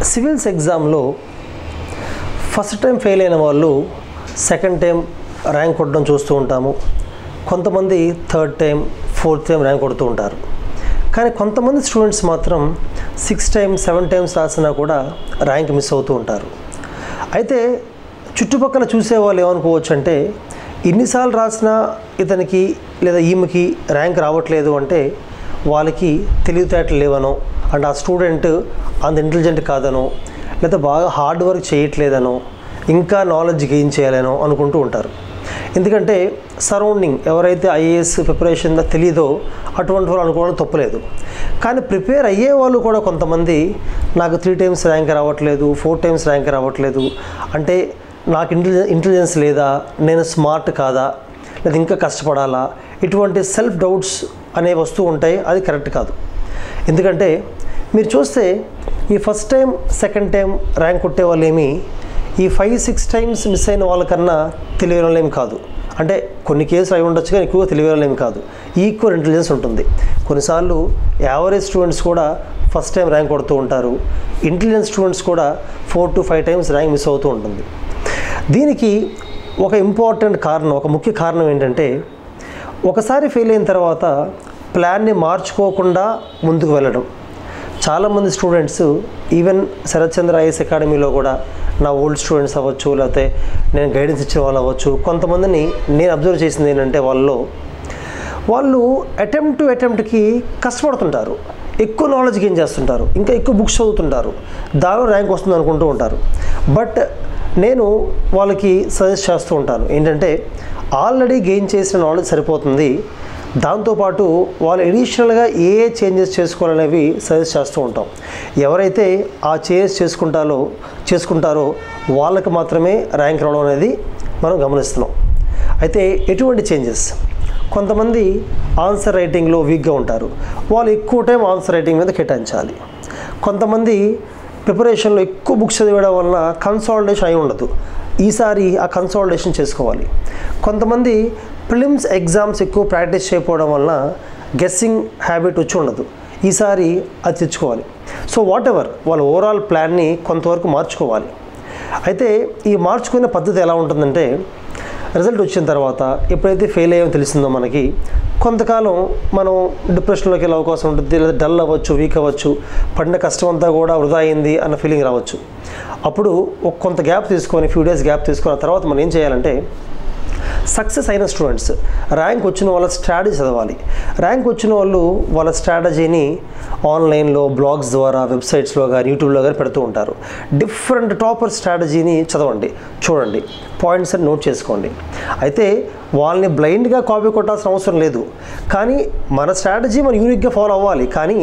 civils ఎగ్జామ్లో first time fail అయిన వాళ్ళు సెకండ్ టైం ర్యాంక్ కొట్టడం చూస్తూ ఉంటాము కొంతమంది third time fourth time rank కొడుతూ ఉంటారు కానీ కొంతమంది స్టూడెంట్స్ మాత్రం సిక్స్ టైమ్స్ సెవెన్ టైమ్స్ రాసినా కూడా ర్యాంక్ మిస్ అవుతూ ఉంటారు అయితే చుట్టుపక్కల చూసే వాళ్ళు ఏమనుకోవచ్చు అంటే ఇన్నిసార్లు రాసినా ఇతనికి లేదా ఈమెకి ర్యాంక్ రావట్లేదు అంటే వాళ్ళకి తెలివితేటలు లేవనో అంటే ఆ స్టూడెంట్ అంత ఇంటెలిజెంట్ కాదనో లేదా బాగా హార్డ్ వర్క్ చేయట్లేదనో ఇంకా నాలెడ్జ్ గెయిన్ చేయాలనో అనుకుంటూ ఉంటారు ఎందుకంటే సరౌండింగ్ ఎవరైతే ఐఏఎస్ ప్రిపరేషన్ తెలియదో అటువంటి వాళ్ళు అనుకోవడం తప్పులేదు కానీ ప్రిపేర్ అయ్యే వాళ్ళు కూడా కొంతమంది నాకు త్రీ టైమ్స్ ర్యాంక్ రావట్లేదు ఫోర్ టైమ్స్ ర్యాంక్ రావట్లేదు అంటే నాకు ఇంటెలిజెన్స్ ఇంటెలిజెన్స్ లేదా నేను స్మార్ట్ కాదా లేదా ఇంకా కష్టపడాలా ఇటువంటి సెల్ఫ్ డౌట్స్ అనేవి వస్తూ ఉంటాయి అది కరెక్ట్ కాదు ఎందుకంటే మీరు చూస్తే ఈ first time second time rank కొట్టే వాళ్ళు ఏమి ఈ ఫైవ్ సిక్స్ టైమ్స్ మిస్ అయిన వాళ్ళకన్నా తెలియని వాళ్ళు ఏమి కాదు అంటే కొన్ని కేసులు అయి ఉండొచ్చు కానీ ఎక్కువ తెలియని వాళ్ళు ఏమి కాదు ఈక్వల్ ఇంటెలిజెన్స్ ఉంటుంది కొన్నిసార్లు యావరేజ్ స్టూడెంట్స్ కూడా ఫస్ట్ టైం ర్యాంక్ కొడుతూ ఉంటారు ఇంటెలిజెన్స్ స్టూడెంట్స్ కూడా four to five times rank miss అవుతూ ఉంటుంది దీనికి ఒక ఇంపార్టెంట్ కారణం ఒక ముఖ్య కారణం ఏంటంటే ఒకసారి ఫెయిల్ అయిన తర్వాత ప్లాన్ని మార్చుకోకుండా ముందుకు వెళ్ళడం చాలామంది students even Sarath Chandra IAS అకాడమీలో కూడా నా ఓల్డ్ స్టూడెంట్స్ అవ్వచ్చు లేకపోతే నేను గైడెన్స్ ఇచ్చిన వాళ్ళు అవ్వచ్చు కొంతమందిని నేను అబ్జర్వ్ చేసింది ఏంటంటే వాళ్ళలో వాళ్ళు అటెంప్ట్ టు అటెంప్ట్కి కష్టపడుతుంటారు ఎక్కువ నాలెడ్జ్ గెయిన్ చేస్తుంటారు ఇంకా ఎక్కువ బుక్స్ చదువుతుంటారు దానిలో ర్యాంక్ వస్తుంది అనుకుంటూ ఉంటారు బట్ నేను వాళ్ళకి సజెస్ట్ చేస్తూ ఉంటాను ఏంటంటే ఆల్రెడీ గెయిన్ చేసిన నాలెడ్జ్ సరిపోతుంది దాంతోపాటు వాళ్ళు ఎడిషనల్గా ఏ ఏ చేంజెస్ చేసుకోవాలనేవి సజెస్ట్ చేస్తూ ఉంటాం ఎవరైతే ఆ చేంజెస్ చేసుకుంటారో చేసుకుంటారో వాళ్ళకి మాత్రమే ర్యాంక్ రావడం అనేది మనం గమనిస్తున్నాం అయితే ఎటువంటి చేంజెస్ కొంతమంది ఆన్సర్ రైటింగ్లో వీక్గా ఉంటారు వాళ్ళు ఎక్కువ టైం ఆన్సర్ రైటింగ్ మీద కేటాయించాలి కొంతమంది ప్రిపరేషన్లో ఎక్కువ బుక్స్ చదివడం వలన కన్సాలిడేషన్ అయి ఉండదు ఈసారి ఆ కన్సాలిడేషన్ చేసుకోవాలి కొంతమంది ప్రిలిమ్స్ ఎగ్జామ్స్ ఎక్కువ ప్రాక్టీస్ చేయకపోవడం వలన గెస్సింగ్ హ్యాబిట్ వచ్చి ఉండదు ఈసారి అది తెచ్చుకోవాలి సో వాట్ ఎవర్ వాళ్ళ ఓవరాల్ ప్లాన్ని కొంతవరకు మార్చుకోవాలి అయితే ఈ మార్చుకునే పద్ధతి ఎలా ఉంటుందంటే రిజల్ట్ వచ్చిన తర్వాత ఎప్పుడైతే ఫెయిల్ అయ్యామో తెలిసిందో మనకి కొంతకాలం మనం డిప్రెషన్లోకి వెళ్ళే అవకాశం ఉంటుంది లేదా డల్ అవ్వచ్చు వీక్ అవ్వచ్చు పడిన కష్టం అంతా కూడా వృధా అయింది అన్న ఫీలింగ్ రావచ్చు అప్పుడు ఒక కొంత గ్యాప్ తీసుకొని ఫ్యూ డేస్ గ్యాప్ తీసుకున్న తర్వాత మనం ఏం చేయాలంటే సక్సెస్ అయిన స్టూడెంట్స్ ర్యాంక్ వచ్చిన వాళ్ళ స్ట్రాటజీ చదవాలి ర్యాంక్ వచ్చిన వాళ్ళు వాళ్ళ స్ట్రాటజీని ఆన్లైన్లో బ్లాగ్స్ ద్వారా వెబ్సైట్స్లో కానీ యూట్యూబ్లో కానీ పెడుతూ ఉంటారు డిఫరెంట్ టాపర్ స్ట్రాటజీని చదవండి చూడండి పాయింట్స్ అని నోట్ చేసుకోండి అయితే వాళ్ళని బ్లైండ్గా కాపీ కొట్టాల్సిన అవసరం లేదు కానీ మన స్ట్రాటజీ మనం యూనిక్గా ఫాలో అవ్వాలి కానీ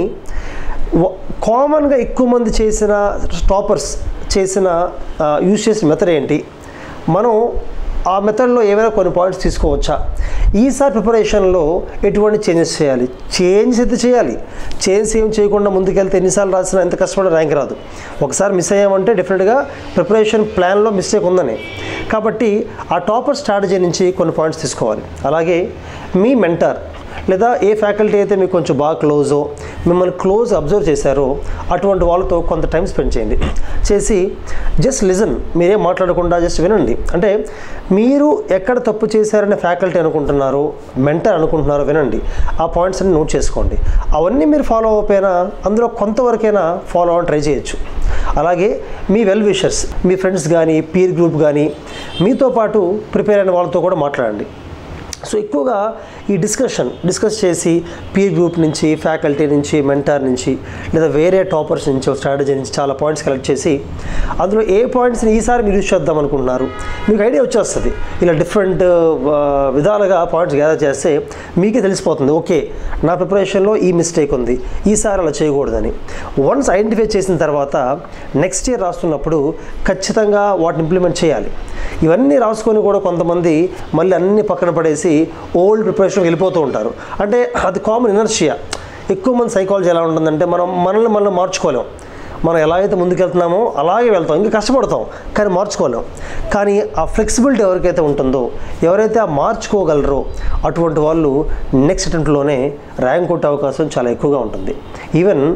కామన్గా ఎక్కువ మంది చేసిన టాపర్స్ చేసిన యూజ్ చేసిన మెథడ్ ఏంటి మనం ఆ మెథడ్లో ఏమైనా కొన్ని పాయింట్స్ తీసుకోవచ్చా ఈసారి ప్రిపరేషన్లో ఎటువంటి చేంజెస్ చేయాలి చేంజ్ అయితే చేయాలి చేంజ్ ఏం చేయకుండా ముందుకెళ్తే ఎన్నిసార్లు రాసినా ఎంత కష్టపడి ర్యాంక్ రాదు ఒకసారి మిస్ అయ్యామంటే డెఫినెట్గా ప్రిపరేషన్ ప్లాన్లో మిస్టేక్ ఉందని కాబట్టి ఆ టాపర్ స్ట్రాటజీ నుంచి కొన్ని పాయింట్స్ తీసుకోవాలి అలాగే మీ మెంటర్ లేదా ఏ ఫ్యాకల్టీ అయితే మీకు కొంచెం బాగా క్లోజో మిమ్మల్ని క్లోజ్ అబ్జర్వ్ చేశారో అటువంటి వాళ్ళతో కొంత టైం స్పెండ్ చేయండి చేసి జస్ట్ లిజన్ మీరేం మాట్లాడకుండా జస్ట్ వినండి అంటే మీరు ఎక్కడ తప్పు చేశారనే ఫ్యాకల్టీ అనుకుంటున్నారో మెంటర్ అనుకుంటున్నారో వినండి ఆ పాయింట్స్ అన్ని నోట్ చేసుకోండి అవన్నీ మీరు ఫాలో అయిపోయినా అందులో కొంతవరకైనా ఫాలో అవ్వడం ట్రై చేయొచ్చు అలాగే మీ వెల్ విషర్స్ మీ ఫ్రెండ్స్ కానీ పీర్ గ్రూప్ కానీ మీతో పాటు ప్రిపేర్ అయిన వాళ్ళతో కూడా మాట్లాడండి సో ఎక్కువగా ఈ డిస్కషన్ డిస్కస్ చేసి పీర్ గ్రూప్ నుంచి ఫ్యాకల్టీ నుంచి మెంటార్ నుంచి లేదా వేరే టాపర్స్ నుంచి స్ట్రాటజీ నుంచి చాలా పాయింట్స్ కలెక్ట్ చేసి అందులో ఏ పాయింట్స్ని ఈసారి మీరు యూజ్ చేద్దాం అనుకుంటున్నారు మీకు ఐడియా వచ్చేస్తుంది ఇలా డిఫరెంట్ విధాలుగా పాయింట్స్ గ్యాదర్ చేస్తే మీకే తెలిసిపోతుంది ఓకే నా ప్రిపరేషన్లో ఈ మిస్టేక్ ఉంది ఈసారి అలా చేయకూడదని వన్స్ ఐడెంటిఫై చేసిన తర్వాత నెక్స్ట్ ఇయర్ రాస్తున్నప్పుడు ఖచ్చితంగా వాటిని ఇంప్లిమెంట్ చేయాలి ఇవన్నీ రాసుకొని కూడా కొంతమంది మళ్ళీ అన్ని పక్కన పడేసి ఓల్డ్ ప్రిపరేషన్కి వెళ్ళిపోతూ ఉంటారు అంటే అది కామన్ ఇనర్షియా ఎక్కువ మంది సైకాలజీ ఎలా ఉంటుందంటే మనం మనల్ని మనం మార్చుకోలేం మనం ఎలా అయితే ముందుకెళ్తున్నామో అలాగే వెళ్తాం ఇంకా కష్టపడతాం కానీ మార్చుకోలేం కానీ ఆ ఫ్లెక్సిబిలిటీ ఎవరికైతే ఉంటుందో ఎవరైతే ఆ మార్చుకోగలరో అటువంటి వాళ్ళు నెక్స్ట్ అటెంప్ట్లోనే ర్యాంక్ కొట్టే అవకాశం చాలా ఎక్కువగా ఉంటుంది ఈవెన్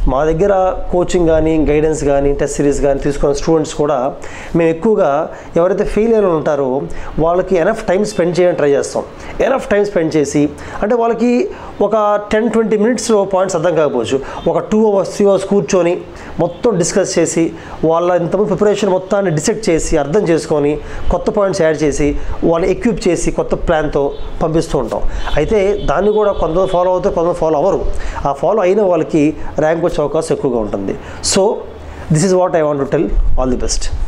మా దగ్గర కోచింగ్ కానీ గైడెన్స్ కానీ టెస్ట్ సిరీస్ కానీ తీసుకున్న స్టూడెంట్స్ కూడా మేము ఎక్కువగా ఎవరైతే ఫెయిల్ అయిన వాళ్ళు ఉంటారో వాళ్ళకి ఎనఫ్ టైం స్పెండ్ చేయడానికి ట్రై చేస్తాం ఎనఫ్ టైం స్పెండ్ చేసి అంటే వాళ్ళకి ఒక టెన్ ట్వంటీ మినిట్స్లో పాయింట్స్ అర్థం కాకపోవచ్చు ఒక టూ అవర్స్ త్రీ అవర్స్ కూర్చొని మొత్తం డిస్కస్ చేసి వాళ్ళ ఇంతమంది ప్రిపరేషన్ మొత్తాన్ని డిసెక్ట్ చేసి అర్థం చేసుకొని కొత్త పాయింట్స్ యాడ్ చేసి వాళ్ళని ఎక్విప్ చేసి కొత్త ప్లాన్తో పంపిస్తూ ఉంటాం అయితే దాన్ని కూడా కొంతమంది ఫాలో అవుతారు కొంతమంది ఫాలో అవ్వరు ఆ ఫాలో అయిన వాళ్ళకి ర్యాంక్ వచ్చే అవకాశం ఎక్కువగా ఉంటుంది so this is what I want to tell all the best